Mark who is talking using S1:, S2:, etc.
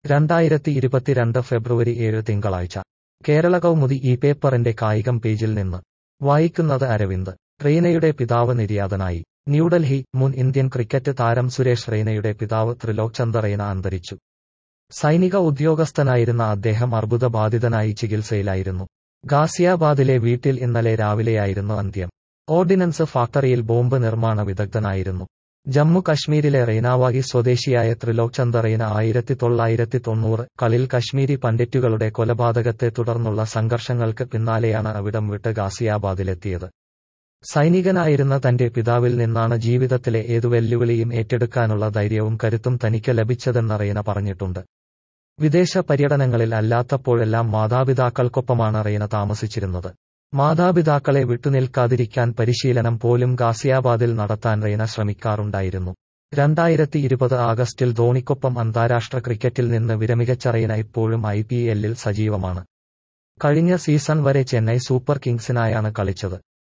S1: രണ്ടായിരത്തി ഇരുപത്തിരണ്ട് ഫെബ്രുവരി ഏഴ് തിങ്കളാഴ്ച കേരള കൗമുദി ഈ പേപ്പറിന്റെ കായികം പേജിൽ നിന്ന് വായിക്കുന്നത് അരവിന്ദ് റെയ്നയുടെ പിതാവ് നിര്യാതനായി ന്യൂഡൽഹി മുൻ ഇന്ത്യൻ ക്രിക്കറ്റ് താരം സുരേഷ് റെയ്നയുടെ പിതാവ് ത്രിലോക് ചന്ദ റെയ്ന അന്തരിച്ചു സൈനിക ഉദ്യോഗസ്ഥനായിരുന്ന അദ്ദേഹം അർബുദബാധിതനായി ചികിത്സയിലായിരുന്നു ഗാസിയാബാദിലെ വീട്ടിൽ ഇന്നലെ രാവിലെയായിരുന്നു അന്ത്യം ഓർഡിനൻസ് ഫാക്ടറിയിൽ ബോംബ് നിർമ്മാണ വിദഗ്ധനായിരുന്നു ജമ്മു കശ്മീരിലെ റെയ്നാവാഗി സ്വദേശിയായ ത്രിലോക് ചന്ദ റെയ്ന ആയിരത്തി തൊള്ളായിരത്തി തൊണ്ണൂറ് കളിൽ കശ്മീരി പണ്ഡിറ്റുകളുടെ കൊലപാതകത്തെ തുടർന്നുള്ള സംഘർഷങ്ങൾക്ക് പിന്നാലെയാണ് അവിടം വിട്ട് ഗാസിയാബാദിലെത്തിയത് സൈനികനായിരുന്ന തന്റെ പിതാവിൽ നിന്നാണ് ജീവിതത്തിലെ ഏതു വെല്ലുവിളിയും ഏറ്റെടുക്കാനുള്ള ധൈര്യവും കരുത്തും തനിക്ക് ലഭിച്ചതെന്ന് റെയ്ന പറഞ്ഞിട്ടുണ്ട് വിദേശ പര്യടനങ്ങളിൽ അല്ലാത്തപ്പോഴെല്ലാം മാതാപിതാക്കൾക്കൊപ്പമാണ് റെയ്ന താമസിച്ചിരുന്നത് മാതാപിതാക്കളെ വിട്ടുനിൽക്കാതിരിക്കാൻ പരിശീലനം പോലും ഗാസിയാബാദിൽ നടത്താൻ റെയ്ന ശ്രമിക്കാറുണ്ടായിരുന്നു രണ്ടായിരത്തി ഇരുപത് ആഗസ്റ്റിൽ ധോണിക്കൊപ്പം അന്താരാഷ്ട്ര ക്രിക്കറ്റിൽ നിന്ന് വിരമികച്ച റെയ്ന ഇപ്പോഴും ഐ പി എല്ലിൽ സജീവമാണ് കഴിഞ്ഞ സീസൺ വരെ ചെന്നൈ സൂപ്പർ കിങ്സിനായാണ് കളിച്ചത്